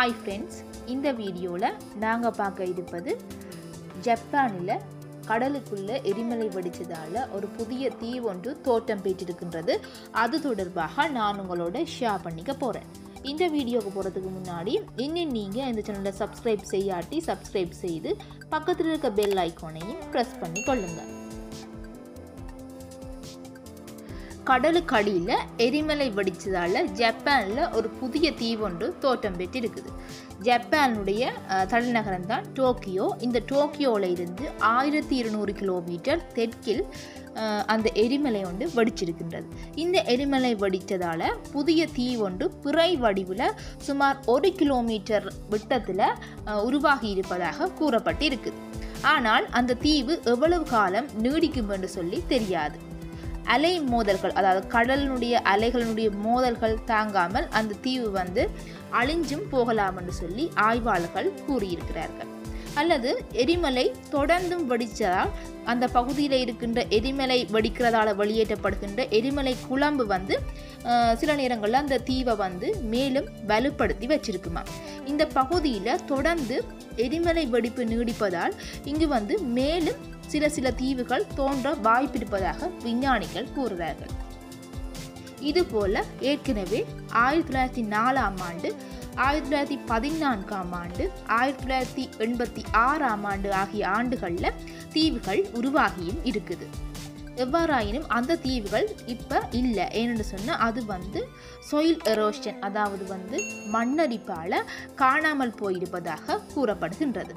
hi friends இந்த வீடியோவில் நாங்கள் பார்க்க இருப்பது ஜப்பானில் கடலுக்குள்ள எரிமலை வெடிச்சதால் ஒரு புதிய தீ ஒன்று தோட்டம் பெற்றிருக்கின்றது அது தொடர்பாக நான் உங்களோட ஷேர் பண்ணிக்க போகிறேன் இந்த வீடியோக்கு போகிறதுக்கு முன்னாடி இன்னும் நீங்கள் இந்த சேனலை சப்ஸ்கிரைப் செய்யாட்டி சப்ஸ்கிரைப் செய்து பக்கத்தில் இருக்க பெல் ஐக்கானையும் ப்ரெஸ் பண்ணி கொள்ளுங்கள் கடலுக்கு அடியில் எரிமலை வெடிச்சதால் ஜப்பானில் ஒரு புதிய தீவொன்று தோட்டம் பெற்று இருக்குது ஜப்பானுடைய அஹ், தலைநகரம் தான் டோக்கியோ இந்த டோக்கியோவில் இருந்து ஆயிரத்தி இருநூறு கிலோமீட்டர் தெற்கில் அஹ், அந்த எரிமலை ஒன்று வெடிச்சிருக்கின்றது இந்த எரிமலை வெடித்ததால் புதிய தீ ஒன்று பிறை வடிவில் சுமார் ஒரு கிலோமீட்டர் விட்டத்தில் அஹ், உருவாகி இருப்பதாக கூறப்பட்டு இருக்குது ஆனால் அந்த தீவு எவ்வளவு காலம் நீடிக்கும் என்று சொல்லி தெரியாது அலை மோதல்கள் அதாவது கடலினுடைய அலைகளினுடைய மோதல்கள் தாங்காமல் அந்த தீவு வந்து அழிஞ்சும் போகலாம் என்று சொல்லி ஆய்வாளர்கள் கூறியிருக்கிறார்கள் அல்லது எரிமலை தொடர்ந்தும் வெடிச்சதால் அந்த பகுதியில் இருக்கின்ற எரிமலை வெடிக்கிறதால வெளியேற்றப்படுகின்ற எரிமலை குழம்பு வந்து அஹ், சில நேரங்களில் அந்த தீவை வந்து மேலும் வலுப்படுத்தி வச்சிருக்குமா இந்த பகுதியில் தொடர்ந்து எரிமலை வெடிப்பு நீடிப்பதால் இங்கு வந்து மேலும் சில சில தீவுகள் தோன்ற வாய்ப்பிருப்பதாக விஞ்ஞானிகள் கூறுகிறார்கள் இதுபோல ஏற்கனவே ஆயிரத்தி தொள்ளாயிரத்தி நாலாம் ஆண்டு ஆயிரத்தி தொள்ளாயிரத்தி பதினான்காம் ஆண்டு ஆயிரத்தி தொள்ளாயிரத்தி எண்பத்தி ஆறாம் ஆண்டு ஆகிய ஆண்டுகளில் தீவுகள் உருவாகியும் இருக்குது எவ்வாறாயினும் அந்த தீவுகள் இப்போ இல்லை ஏன்னு சொன்னால் அது வந்து சொயில் எரோஷன் அதாவது வந்து மண்ணரிப்பால் காணாமல் போயிருப்பதாக கூறப்படுகின்றது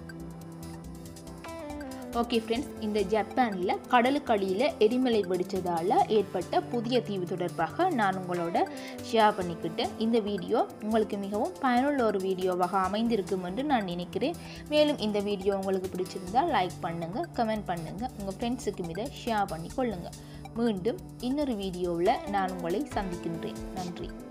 ஓகே ஃப்ரெண்ட்ஸ் இந்த ஜப்பானில் கடலுக்கு அடியில் எரிமலை வெடித்ததால் ஏற்பட்ட புதிய தீவு தொடர்பாக நான் உங்களோட ஷேர் பண்ணிக்கிட்டேன் இந்த வீடியோ உங்களுக்கு மிகவும் பயனுள்ள ஒரு வீடியோவாக அமைந்திருக்கும் என்று நான் நினைக்கிறேன் மேலும் இந்த வீடியோ உங்களுக்கு பிடிச்சிருந்தால் லைக் பண்ணுங்கள் கமெண்ட் பண்ணுங்கள் உங்கள் ஃப்ரெண்ட்ஸுக்கும் இதை ஷேர் பண்ணி கொள்ளுங்கள் மீண்டும் இன்னொரு வீடியோவில் நான் உங்களை சந்திக்கின்றேன் நன்றி